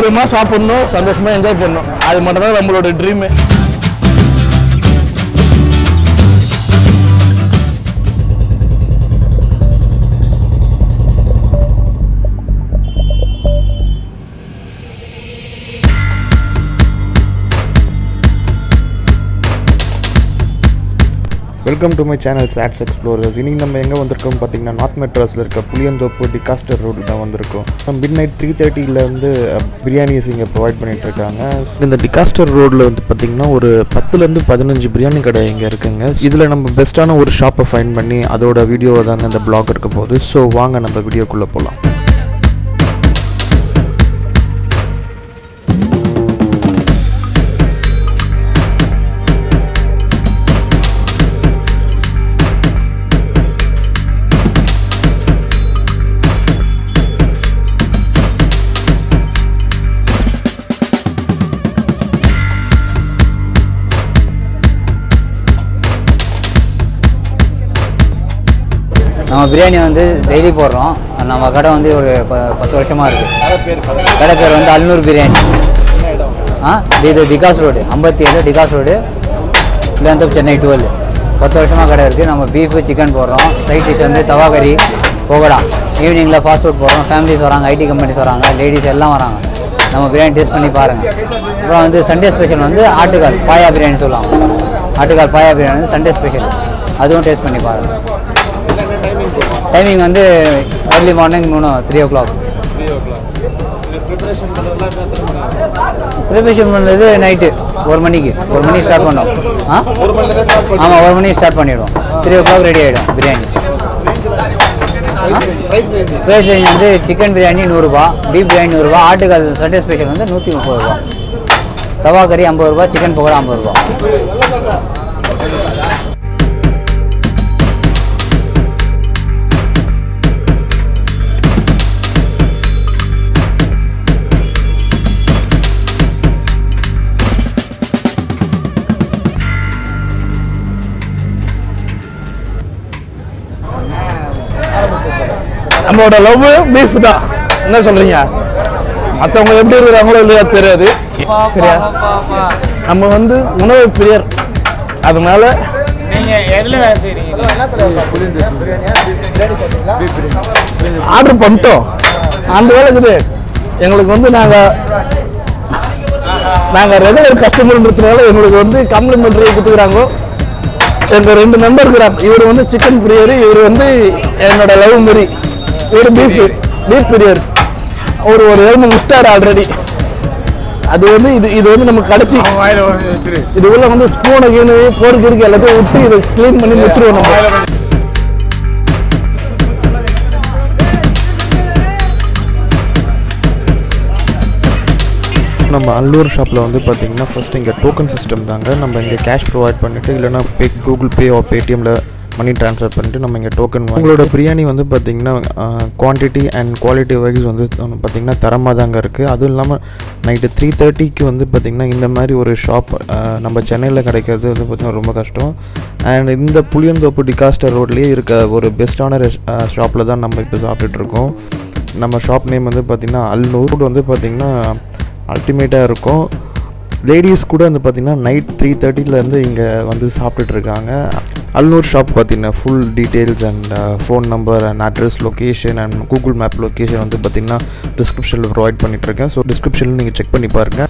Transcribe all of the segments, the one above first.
ஆரோக்கியமாக சாப்பிடணும் சந்தோஷமாக என்ஜாய் பண்ணணும் அது மட்டும் தான் நம்மளோட dream welcome to my channel stats explorers இன்னைக்கு நம்ம எங்கே வந்திருக்கோம் பார்த்தீங்கன்னா நார்த் மெட்ராஸில் இருக்க புளியந்தோப்பு டிகாஸ்டர் ரோடு தான் வந்திருக்கோம் மிட் நைட் த்ரீ தேர்ட்டிலேருந்து பிரியாணிஸ் இங்கே ப்ரொவைட் பண்ணிட்டு இருக்காங்க இந்த டிகாஸ்டர் ரோடில் வந்து பார்த்தீங்கன்னா ஒரு பத்துலேருந்து பதினஞ்சு பிரியாணி கடை இங்கே இருக்குங்க இதில் நம்ம பெஸ்ட்டான ஒரு ஷாப்பை ஃபைண்ட் பண்ணி அதோட வீடியோவை தாங்க இந்த பிளாக் இருக்க போகுது ஸோ வாங்க நம்ம வீடியோக்குள்ளே போகலாம் நம்ம பிரியாணி வந்து டெய்லி போடுறோம் நம்ம கடை வந்து ஒரு ப பத்து வருஷமாக இருக்குது கடை பேர் வந்து அல்நூர் பிரியாணி ஆ இது டிகாஸ் ரோடு ஐம்பத்தி ஏழு Decasters road Pulianthope Chennai twelve பத்து வருஷமாக கடை இருக்குது நம்ம பீஃபு சிக்கன் போடுறோம் சைட் டிஷ் வந்து தவா கறி போகடா ஈவினிங்கில் ஃபாஸ்ட் ஃபுட் போடுறோம் ஃபேமிலிஸ் வராங்க ஐடி கம்பெனிஸ் வராங்க லேடிஸ் எல்லாம் வராங்க நம்ம பிரியாணி டேஸ்ட் பண்ணி பாருங்கள் அப்புறம் வந்து சண்டே ஸ்பெஷல் வந்து ஆட்டுக்கால் பாயா பிரியாணி சொல்லுவாங்க ஆட்டுக்கால் பாயா பிரியாணி வந்து சண்டே ஸ்பெஷல் அதுவும் டேஸ்ட் பண்ணி பாருங்கள் டைமிங் வந்து ஏர்லி மார்னிங் மூணு த்ரீ ஓ கிளாக் ப்ரிப்பரேஷன் பண்ணுறது நைட்டு ஒரு மணிக்கு ஒரு மணிக்கு ஸ்டார்ட் பண்ணோம் ஆ ஆமாம் ஒரு மணிக்கு ஸ்டார்ட் பண்ணிவிடுவோம் த்ரீ ஓ கிளாக் ரெடி ஆகிடும் பிரியாணி ப்ரைஸ் ரேஞ்ச் வந்து சிக்கன் பிரியாணி நூறுரூபா பீஃப் பிரியாணி நூறுரூபா ஆட்டுக்கால் சண்டே ஸ்பெஷல் வந்து நூற்றி முப்பது ரூபா தவா கறி ஐம்பது ரூபா சிக்கன் பக்கோடா ஐம்பது ரூபா நம்மளோட லவ் பீஃப் தான் என்ன சொல்றீங்க மற்றவங்க எப்படி இருக்கிறாங்களோ இல்லையா தெரியாது சரியா நம்ம வந்து உணவு பிரியர் அதனால நீங்க எதுல வேலை செய்றீங்க ஆர்டர் பண்ணிட்டோம் அந்த வேலை இருக்குது எங்களுக்கு வந்து நாங்கள் நாங்கள் ரெகுலர் கஸ்டமர்ன்றதுனால எங்களுக்கு வந்து காம்ப்ளிமெண்ட்ரி கொடுத்துக்கிறாங்க எங்கள் ரெண்டு நம்பர் இருக்கிறாங்க இவர் வந்து சிக்கன் பிரியர் இவர் வந்து என்னோட லவ் மாரி இவர் பீஃப் பீஃப் பிரியர் அவர் ஒரு ஏழு முடிச்சிட்டாரு ஆல்ரெடி அது வந்து இது இது வந்து நம்ம கடைசி வாயில எடுத்துரு இது உள்ள வந்து ஸ்பூனு கீனு போருக்கு இருக்கு எல்லாத்தையும் விட்டு இதை க்ளீன் பண்ணி முடிச்சிருவோம் நம்ம நம்ம அல்லூர் ஷாப்பில் வந்து பார்த்தீங்கன்னா ஃபஸ்ட் இங்கே டோக்கன் சிஸ்டம் தாங்க நம்ம இங்கே கேஷ் ப்ரொவைட் பண்ணிவிட்டு இல்லைனா பே கூகுள் பே ஆர் பேடிஎம்மில் மணி ட்ரான்ஸ்ஃபர் பண்ணிட்டு நம்ம இங்கே டோக்கன் உங்களோட பிரியாணி வந்து பார்த்திங்கன்னா குவான்டிட்டி அண்ட் குவாலிட்டி வைஸ் வந்து பார்த்திங்கன்னா தரமாக தாங்க இருக்குது அதுவும் இல்லாமல் நைட்டு த்ரீ தேர்ட்டிக்கு வந்து பார்த்திங்கன்னா இந்த மாதிரி ஒரு ஷாப் நம்ம சென்னையில் கிடைக்கிறது வந்து பார்த்திங்கன்னா ரொம்ப கஷ்டம் அண்ட் இந்த புளியந்தோப்பு டிகாஸ்டர் ரோட்லேயே இருக்க ஒரு பெஸ்ட்டான ரெஸ் ஷாப்பில் தான் நம்ம இப்போ சாப்பிட்டுட்ருக்கோம் நம்ம ஷாப் நேம் வந்து பார்த்திங்கன்னா அல்நூர் வந்து பார்த்திங்கன்னா அல்டிமேட்டாக இருக்கும் லேடிஸ் கூட வந்து பார்த்திங்கன்னா நைட் த்ரீ தேர்ட்டிலேருந்து இங்கே வந்து சாப்பிட்டுட்டு இருக்காங்க அல்நூர் ஷாப் பார்த்தீங்கன்னா full details and phone number and address location and Google map location வந்து பார்த்திங்கன்னா டிஸ்கிரிப்ஷனில் ப்ரொவைட் பண்ணிகிட்ருக்கேன் ஸோ டிஸ்கிரிப்ஷனில் நீங்கள் செக் பண்ணி பாருங்கள்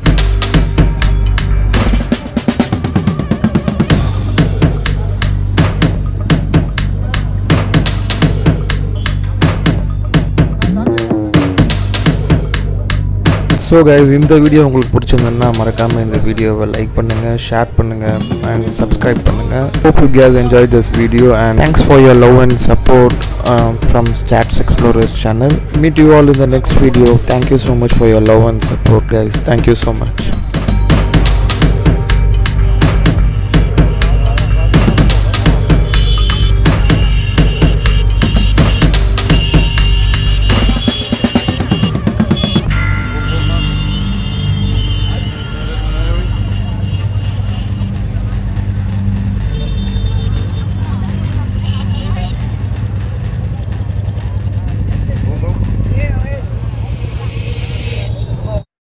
ஸோ கைஸ் இந்த வீடியோ உங்களுக்கு பிடிச்சிருந்ததுன்னா மறக்காமல் இந்த வீடியோவை லைக் பண்ணுங்கள் ஷேர் பண்ணுங்கள் அண்ட் சப்ஸ்கிரைப் பண்ணுங்கள் hope you guys enjoy this video and thanks for your love and support from stats explorers channel meet you all in the next video thank you so much for your love and support guys thank you so much